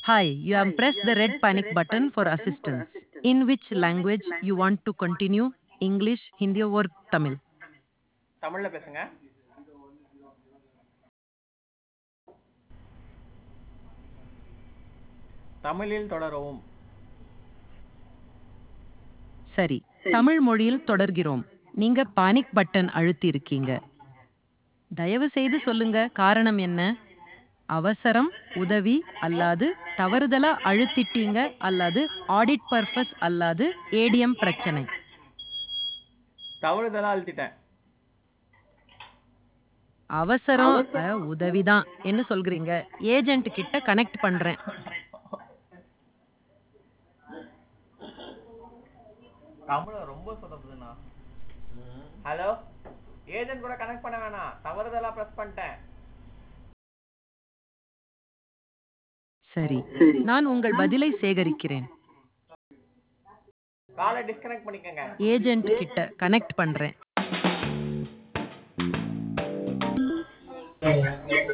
Hi, you have pressed the red panic button for assistance. In which language you want to continue? English, Hindi or Tamil? தமிழ்ல பேசுங்க தமிழில் தொடரவும் சரி தமிழ் மொழியில் தொடர்கிறோம் நீங்க பானிக் பட்டன் அழுத்தி இருக்கீங்க தயவு செய்து சொல்லுங்க காரணம் என்ன அவசரம் உதவி அல்லாது தவறுதலா அழுத்திட்டீங்க அல்லது ஆடிட் பர்பஸ் அல்லாது ஏடிஎம் பிரச்சனை தவறுதலா அழுத்திட்டேன் அவசரம் அஹ், உதவிதான் என்ன சொல்கிறீங்க ஏஜென்ட் கிட்ட கனெக்ட் பண்றேன் தமிழ ரொம்ப சொதப்புதுண்ணா ஹலோ ஏஜென்ட் கூட கனெக்ட் பண்ண வேணாம் தவறுதலா பிரஸ் பண்ணிட்டேன் சரி நான் உங்கள் பதிலை சேகரிக்கிறேன் காலை டிஸ்கனெக்ட் பண்ணிக்கங்க ஏஜென்ட் கிட்ட கனெக்ட் பண்றேன்